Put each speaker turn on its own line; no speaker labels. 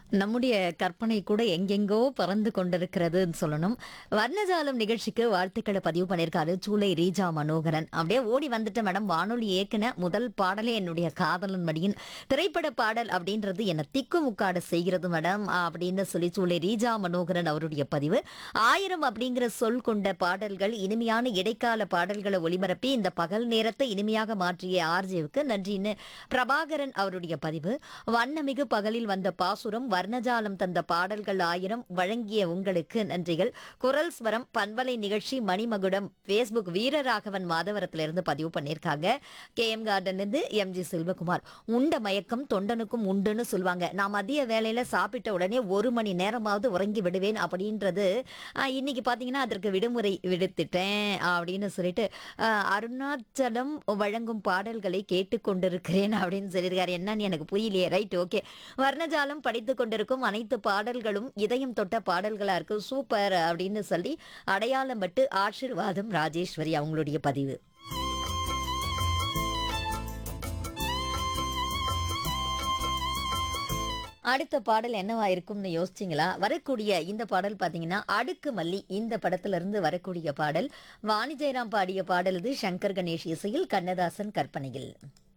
நம்முடைய கற்பனை கூட எங்கெங்கோ பறந்து கொண்டிருக்கிறதுன்னு சொல்லணும் வர்ணஜாலம் நிகழ்ச்சிக்கு வாழ்த்துக்களை பதிவு பண்ணியிருக்காரு சூளை ரீஜா மனோகரன் அப்படியே ஓடி வந்துட்டு மேடம் வானொலி ஏக்கின முதல் பாடலே என்னுடைய காதலன் மடியின் திரைப்பட பாடல் அப்படின்றது என்னை திக்கு முக்காட செய்கிறது மேடம் அப்படின்னு சொல்லி சூளை ரீஜா மனோகரன் அவருடைய பதிவு ஆயிரம் அப்படிங்கிற சொல் கொண்ட பாடல்கள் இனிமையான இடைக்கால பாடல்களை ஒளிபரப்பி இந்த பகல் நேரத்தை இனிமையாக மாற்றிய ஆர்ஜேவுக்கு நன்றின்னு பிரபாகரன் அவருடைய பதிவு வண்ணமிகு பகலில் வந்த பாசுரம் வர்ணஜாலம் தந்த பாடல்கள் ஆயிரம் வழங்கிய உங்களுக்கு நன்றிகள் குரல் ஸ்வரம் பண்பலை நிகழ்ச்சி மணிமகுடம் ஃபேஸ்புக் வீரராகவன் மாதவரத்திலிருந்து பதிவு பண்ணியிருக்காங்க கே எம் கார்டன்லேருந்து எம் ஜி செல்வகுமார் உண்ட மயக்கம் தொண்டனுக்கும் உண்டுன்னு சொல்லுவாங்க நான் மதிய வேலையில சாப்பிட்ட உடனே ஒரு மணி நேரமாவது உறங்கி விடுவேன் அப்படின்றது ஆஹ், இன்னைக்கு பார்த்தீங்கன்னா அதற்கு விடுமுறை விடுத்துட்டேன் அப்படின்னு சொல்லிட்டு ஆஹ், அருணாச்சலம் வழங்கும் பாடல்களை கேட்டுக்கொண்டிருக்கிறேன் அப்படின்னு சொல்லியிருக்காரு என்னன்னு எனக்கு புரியலையே ரைட் ஓகே வர்ணஜாலம் படித்து கொண்டிருக்கும் அனைத்து பாடல்களும் இதயம் தொட்ட பாடல்களா இருக்கு சூப்பர் அப்படின்னு சொல்லி அடையாளம் பட்டு ஆசீர்வாதம் ராஜேஸ்வரி அவங்களுடைய பதிவு அடுத்த பாடல் என்னவா இருக்கும்னு யோசிச்சிங்களா வரக்கூடிய இந்த பாடல் பார்த்தீங்கன்னா அடுக்கு மல்லி இந்த படத்துல இருந்து வரக்கூடிய பாடல் வாணி ஜெயராம் பாடிய பாடல் இது சங்கர் கணேஷ் இசையில் கண்ணதாசன் கற்பனையில்